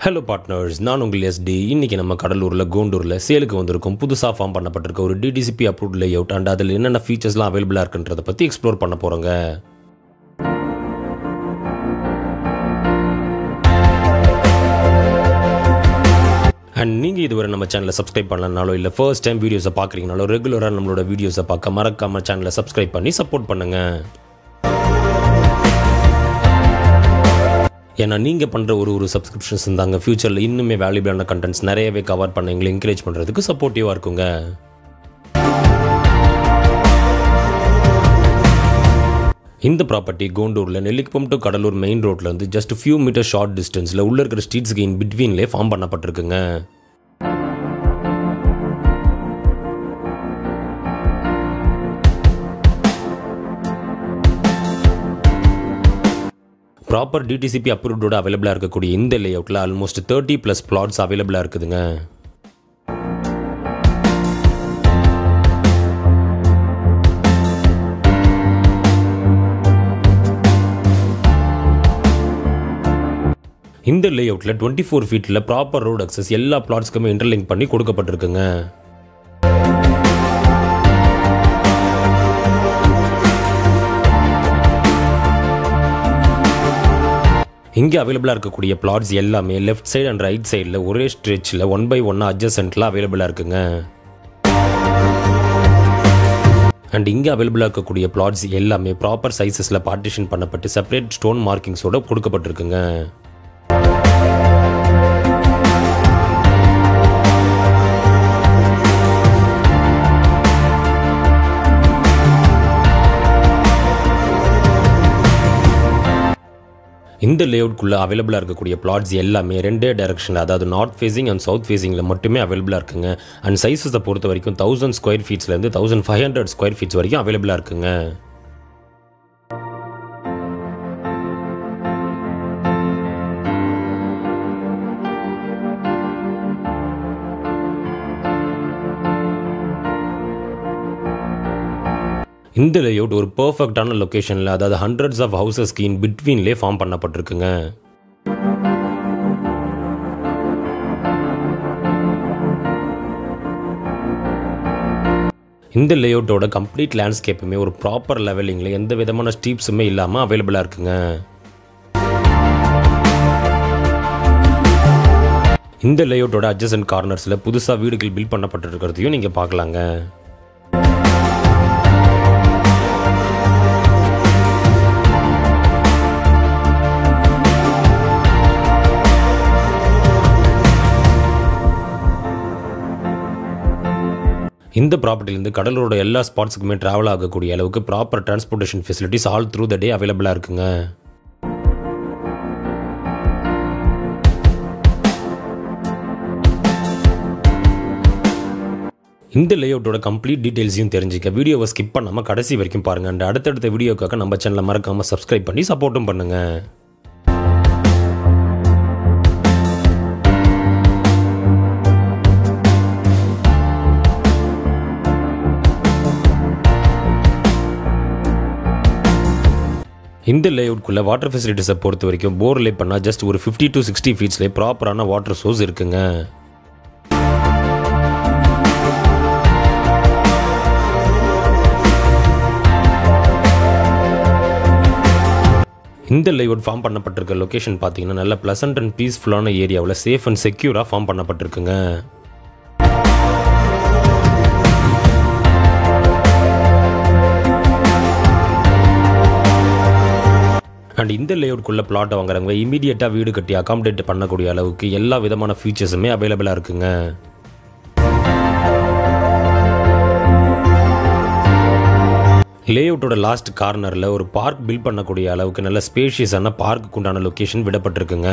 hello partners நான் உங்கள் ST இன்றைக்கி நம்ம கடலூரில் கோண்டூரில் சேலுக்கு வந்திருக்கும் புதுசாக ஃபார்ம் பண்ணப்பட்டிருக்க ஒரு DTCP approved layout and அதில் என்னென்ன ஃபீச்சர்ஸ்லாம் அவைலபிளாக இருக்குன்றதை பற்றி எக்ஸ்ப்ளோர் பண்ண போகிறோங்க அண்ட் நீங்கள் இதுவரை நம்ம சேனலை சப்ஸ்கிரைப் பண்ணலனாலோ இல்லை ஃபர்ஸ்ட் டைம் வீடியோஸை பார்க்குறீங்கனாலோ ரெகுலராக நம்மளோட வீடியோஸை பார்க்க மறக்காமல் சேனலை சப்ஸ்கிரைப் பண்ணி சப்போர்ட் பண்ணுங்கள் ஏன்னா நீங்கள் பண்ணுற ஒரு ஒரு சப்ஸ்கிரிப்ஷன்ஸ் இருந்தாங்க ஃப்யூச்சரில் இன்னுமே வேல்யூபிளான கண்டென்ட்ஸ் நிறையவே கவர் பண்ண எங்களை என்கரேஜ் பண்ணுறதுக்கு சப்போர்ட்டிவாக இருக்குங்க இந்த ப்ராப்பர்ட்டி கோண்டூரில் நெல்லிக்குப்பம் டு கடலூர் மெயின் ரோட்ல இருந்து ஜஸ்ட் ஃபியூ மீட்டர் ஷார்ட் டிஸ்டன்ஸில் உள்ள இருக்கிற ஸ்ட்ரீட்ஸ்க்கு இன் பிட்வீன்லேயே ஃபார்ம் பண்ணப்பட்டிருக்குங்க ப்ராப்பர் டிடிசிபி அப்ரூவ்டோட அவைலபிளாக இருக்கக்கூடிய இந்த லேஅவுட்டில் ஆல்மோஸ்ட் தேர்ட்டி ப்ளஸ் பிளாட்ஸ் அவைலபிளாக இருக்குதுங்க இந்த லேஅவுட்டில் டுவெண்ட்டி ஃபோர் ஃபீட்டில் ப்ராப்பர் ரோடு அக்சஸ் எல்லா பிளாட்ஸ்க்குமே இன்டர்லிங்க் பண்ணி கொடுக்கப்பட்டிருக்குங்க இங்கே அவைலபிளாக இருக்கக்கூடிய பிளாட்ஸ் எல்லாமே லெஃப்ட் சைடு அண்ட் ரைட் சைடில் ஒரே ஸ்ட்ரெச்சில் ஒன் பை ஒன்னாக அட்ஜஸ்டண்ட்டில் அவைலபிளாக இருக்குங்க அண்ட் இங்கே அவைலபிளாக இருக்கக்கூடிய பிளாட்ஸ் எல்லாமே ப்ராப்பர் சைஸஸில் பார்ட்டிஷன் பண்ணப்பட்டு செப்பரேட் ஸ்டோன் மார்க்கிங்ஸோட கொடுக்கப்பட்டிருக்குங்க இந்த லேஅவுட்குள்ளே அவைலபிளாக இருக்கக்கூடிய பிளாட்ஸ் எல்லாமே ரெண்டே டைரக்ஷனில் அதாவது நார்த் ஃபேசிங் அண்ட் சவுத் ஃபேசிங்கில் மட்டுமே அவைலபிளாக இருக்குங்க அண்ட் சைஸஸை பொறுத்த வரைக்கும் தௌசண்ட் ஸ்கொயர் ஃபீட்ஸ்லேருந்து thousand five hundred square feets வரைக்கும் அவைலபிளாக இருக்குங்க இந்த லேஅவுட் ஒரு பர்ஃபெக்டான லொக்கேஷனில் அதாவது ஹண்ட்ரட்ஸ் ஆஃப் ஹவுசஸ்க்கு இன் பிட்வீன்லேயே ஃபார்ம் பண்ணப்பட்டிருக்குங்க இந்த லேஅவுட்டோட கம்ப்ளீட் லேண்ட்ஸ்கேப்புமே ஒரு ப்ராப்பர் லெவலிங்கில் எந்த விதமான ஸ்டீப்ஸுமே இல்லாமல் அவைலபிளாக இருக்குங்க இந்த லேஅவுட்டோட அட்ஜசன்ட் கார்னர்ஸில் புதுசாக வீடுகள் பில்ட் பண்ணப்பட்டிருக்கிறதையும் நீங்கள் பார்க்கலாங்க இந்த ப்ராப்பர்ட்டிலேருந்து கடலூரோட எல்லா ஸ்பாட்ஸுக்குமே ட்ராவல் ஆகக்கூடிய அளவுக்கு proper transportation facilities all through the day அவைலபிளாக இருக்குங்க இந்த லேஅவுட்டோட கம்ப்ளீட் டீட்டெயில்ஸையும் தெரிஞ்சுக்க வீடியோவை ஸ்கிப் பண்ணாமல் கடைசி வரைக்கும் பாருங்கள் அண்ட் அடுத்தடுத்த வீடியோக்காக நம்ம சேனலை மறக்காமல் சப்ஸ்கிரைப் பண்ணி சப்போர்ட்டும் பண்ணுங்கள் இந்த லேஅவுட்குள்ளே வாட்டர் ஃபெசிலிட்டிஸை பொறுத்த வரைக்கும் போர் லே பண்ணால் ஜஸ்ட் ஒரு ஃபிஃப்டி டு சிக்ஸ்டி ஃபீட்ஸ்லேயே ப்ராப்பரான வாட்டர் சோர்ஸ் இருக்குங்க இந்த லேஅவுட் ஃபார்ம் பண்ணப்பட்டிருக்க லொக்கேஷன் பார்த்தீங்கன்னா நல்ல ப்ளசன்ட் அண்ட் பீஸ்ஃபுல்லான ஏரியாவில் சேஃப் அண்ட் செக்யூராக ஃபார்ம் பண்ணப்பட்டிருக்குங்க அண்ட் இந்த லேஅவுட்குள்ளே பிளாட்டை வாங்குறவங்க இமீடியட்டாக வீடு கட்டி அகாமடேட் பண்ணக்கூடிய அளவுக்கு எல்லா விதமான ஃபீச்சர்ஸுமே அவைலபிளாக இருக்குங்க லேஅவுட்டோட லாஸ்ட் கார்னரில் ஒரு பார்க் பில்ட் பண்ணக்கூடிய அளவுக்கு நல்ல ஸ்பேஷியஸான பார்க்குக்கு உண்டான லொக்கேஷன் விடப்பட்டிருக்குங்க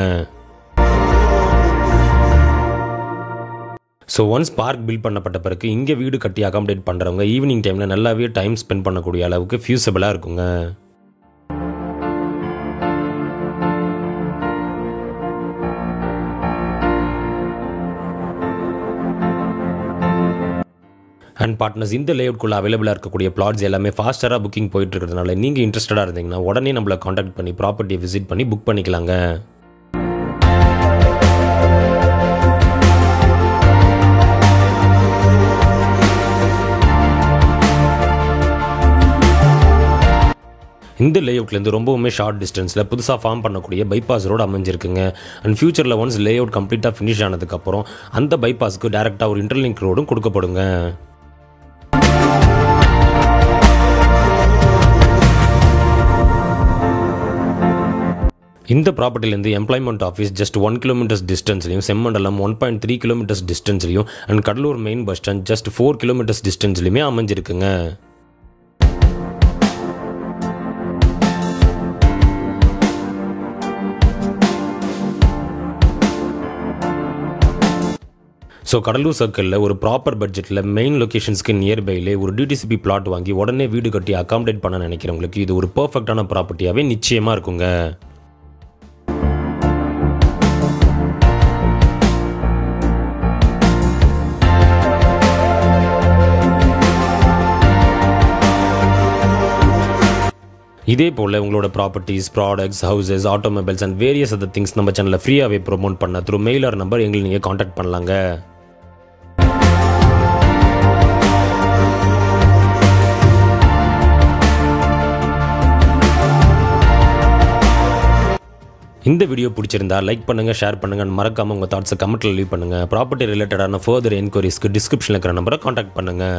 ஸோ ஒன்ஸ் பார்க் பில்ட் பண்ணப்பட்ட பிறகு இங்கே வீடு கட்டி அகாமடேட் பண்ணுறவங்க ஈவினிங் டைமில் நல்லாவே டைம் ஸ்பெண்ட் பண்ணக்கூடிய அளவுக்கு ஃபியூசபிளாக இருக்குங்க அண்ட் பார்ட்னர்ஸ் இந்த லேஅவுட்குள்ளே அவைலபிளாக இருக்கக்கூடிய பிளாட்ஸ் எல்லாமே ஃபாஸ்டராக புக்கிங் போயிட்டு இருக்கிறதுனால நீங்கள் இன்ட்ரெஸ்டடாக இருந்தீங்கன்னா உடனே நம்மளை காண்டாக்ட் பண்ணி ப்ராப்பர்ட்டியை விசிட் பண்ணி புக் பண்ணிக்கலாங்க இந்த லேஅவுட்லேருந்து ரொம்பவுமே ஷார்ட் டிஸ்டன்ஸில் புதுசாக ஃபார்ம் பண்ணக்கூடிய பைபாஸ் ரோடு அமைஞ்சிருக்குங்க அண்ட் ஃபியூச்சரில் ஒன்ஸ் லேஅவுட் கம்ப்ளீட்டாக ஃபினிஷ் ஆனதுக்கப்புறம் அந்த பைபாஸ்க்கு டேரெக்டாக ஒரு இன்டர்லிங்க் ரோடும் கொடுக்கப்படுங்க இந்த ப்ராப்பர்ட்டிலேருந்து employment office just one kilometres டிஸ்டன்ஸ்லையும் Semmandalam one point three kilometres டிஸ்டன்ஸ்லையும் and Cuddalore main bus stand just four kilometres டிஸ்டன்ஸ்லையுமே அமைஞ்சிருக்குங்க ஸோ கடலூர் சர்க்கிளில் ஒரு ப்ராப்பர் பட்ஜெட்டில் மெயின் லொக்கேஷன்ஸ்க்கு நியர்பைலே ஒரு டிடிசிபி பிளாட் வாங்கி உடனே வீடு கட்டி அகாமடேட் பண்ண நினைக்கிறவங்களுக்கு இது ஒரு பர்ஃபெக்டான ப்ராப்பர்ட்டியாகவே நிச்சயமாக இருக்குங்க இதே போல் உங்களோட properties products houses automobiles and various other things நம்ம சேனலில் ஃப்ரீயாகவே ப்ரொமோட் பண்ண த்ரூ மெயிலர் நம்பர் எங்களை நீங்கள் காண்டாக்ட் பண்ணலாங்க இந்த வீடியோ பிடிச்சிருந்தா லைக் பண்ணுங்கள் ஷேர் பண்ணுங்கள் மறக்காமல் உங்கள் தாட்ஸை கமெண்ட்டில் லீவ் பண்ணுங்கள் ப்ராப்பர்ட்டி ரிலேட்டடான ஃபர்தர் என்கொயரிஸ்க்கு டிஸ்கிரிப்ஷனில் இருக்கிற நம்பரை காண்டாக்ட் பண்ணுங்கள்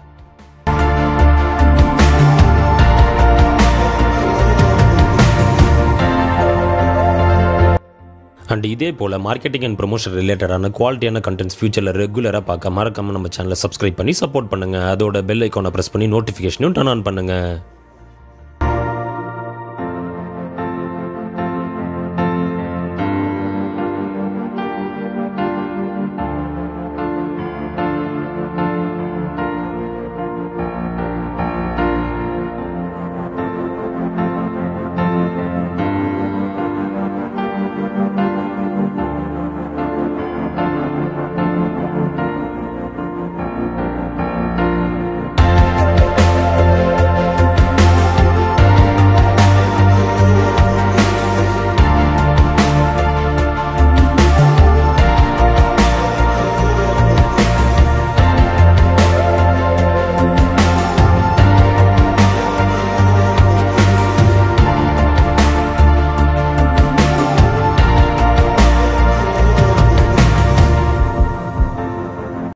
அண்ட் இதே போல் மார்க்கெட்டிங் அண்ட் ப்ரொமோஷன் ரிலேட்டடான குவாலிட்டியான கண்டென்ட்ஸ் ஃபியூச்சரில் ரெகுலராக பார்க்க மறக்காமல் நம்ம சேனலை சப்ஸ்கிரைப் பண்ணி சப்போர்ட் பண்ணுங்கள் அதோட பெல் ஐக்கானை ப்ரெஸ் பண்ணி நோட்டிஃபிகேஷனும் டர்ன் ஆன் பண்ணுங்கள்